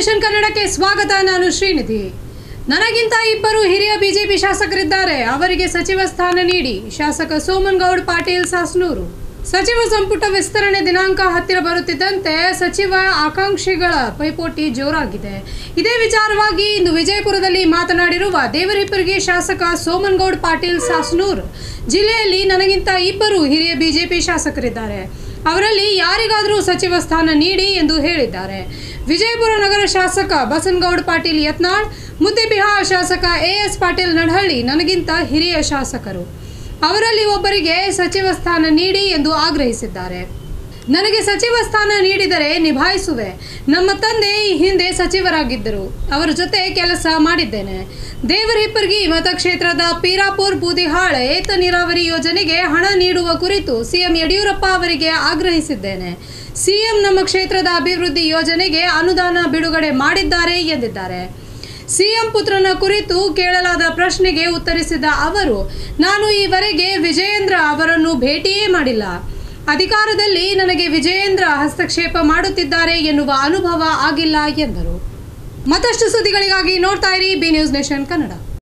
nation ಕನ್ನಡಕ್ಕೆ ಸ್ವಾಗತ ನಾನು ಶ್ರೀನಿಧಿ ನನಗಿಂತ ಇಬ್ಬರು ಹಿರಿಯ ಬಿಜೆಪಿ ಶಾಸಕರಿದ್ದಾರೆ ಅವರಿಗೆ ಸಚಿವ ಸ್ಥಾನ ನೀಡಿ ಶಾಸಕ ಸೋಮನ್ ಗೌಡ್ ಪಾಟೀಲ್ ಸಾಸ್ನೂರು ಸಚಿವ ಸಂಪುಟ ವಿಸ್ತರಣೆ ದಿನಾಂಕ ಹತ್ತಿರ ಬರುತ್ತಿದ್ದಂತೆ ಸಚಿವ ಆಕಾಂಕ್ಷಿಗಳ ಪೈಪೋಟಿ ಜೋರಾಗಿದೆ ಇದೇ ವಿಚಾರವಾಗಿ ಇಂದು ವಿಜಯಪುರದಲ್ಲಿ ಮಾತನಾಡಿರುವ ದೇವರಿಪ್ಪರಿಗೆ ಶಾಸಕ ಸೋಮನ್ ಗೌಡ್ ಪಾಟೀಲ್ ಸಾಸ್ನೂರ್ ಜಿಲ್ಲೆಯಲ್ಲಿ ನನಗಿಂತ ಇಬ್ಬರು ಹಿರಿಯ ಬಿಜೆಪಿ ಶಾಸಕರಿದ್ದಾರೆ ಅವರಲ್ಲಿ ಯಾರಿಗಾದರೂ ಸಚಿವ ಸ್ಥಾನ ನೀಡಿ ಎಂದು ಹೇಳಿದ್ದಾರೆ ವಿಜಯಪುರ ನಗರ ಶಾಸಕ ಬಸನಗೌಡ ಪಾಟೀಲ್ ಯತ್ನಾಳ್ ಮುದ್ದೆಬಿಹಾರ್ ಶಾಸಕ ಎ ಎಸ್ ಪಾಟೀಲ್ ನಡಹಳ್ಳಿ ನನಗಿಂತ ಹಿರಿಯ ಶಾಸಕರು ಅವರಲ್ಲಿ ಒಬ್ಬರಿಗೆ ಸಚಿವ ಸ್ಥಾನ ನೀಡಿ ಎಂದು ಆಗ್ರಹಿಸಿದ್ದಾರೆ ನನಗೆ ಸಚಿವ ಸ್ಥಾನ ನೀಡಿದರೆ ನಿಭಾಯಿಸುವೆ ನಮ್ಮ ತಂದೆ ಈ ಹಿಂದೆ ಸಚಿವರಾಗಿದ್ದರು ಅವರ ಜೊತೆ ಕೆಲಸ ಮಾಡಿದ್ದೇನೆ ದೇವರಿಪ್ಪರ್ಗಿ ಮತಕ್ಷೇತ್ರದ ಪೀರಾಪುರ್ ಬೂದಿಹಾಳ ಏತ ನೀರಾವರಿ ಯೋಜನೆಗೆ ಹಣ ನೀಡುವ ಕುರಿತು ಸಿಎಂ ಯಡಿಯೂರಪ್ಪ ಅವರಿಗೆ ಆಗ್ರಹಿಸಿದ್ದೇನೆ ಸಿಎಂ ನಮ್ಮ ಕ್ಷೇತ್ರದ ಅಭಿವೃದ್ಧಿ ಯೋಜನೆಗೆ ಅನುದಾನ ಬಿಡುಗಡೆ ಮಾಡಿದ್ದಾರೆ ಎಂದಿದ್ದಾರೆ ಸಿಎಂ ಪುತ್ರನ ಕುರಿತು ಕೇಳಲಾದ ಪ್ರಶ್ನೆಗೆ ಉತ್ತರಿಸಿದ ಅವರು ನಾನು ಈವರೆಗೆ ವಿಜಯೇಂದ್ರ ಅವರನ್ನು ಭೇಟಿಯೇ ಮಾಡಿಲ್ಲ ಅಧಿಕಾರದಲ್ಲಿ ನನಗೆ ವಿಜಯೇಂದ್ರ ಹಸ್ತಕ್ಷೇಪ ಮಾಡುತ್ತಿದ್ದಾರೆ ಎನ್ನುವ ಅನುಭವ ಆಗಿಲ್ಲ ಎಂದರು ಮತ್ತಷ್ಟು ಸುದ್ದಿಗಳಿಗಾಗಿ ನೋಡ್ತಾ ಇರಿ ಬಿ ನ್ಯೂಸ್ ನೇಷನ್ ಕನ್ನಡ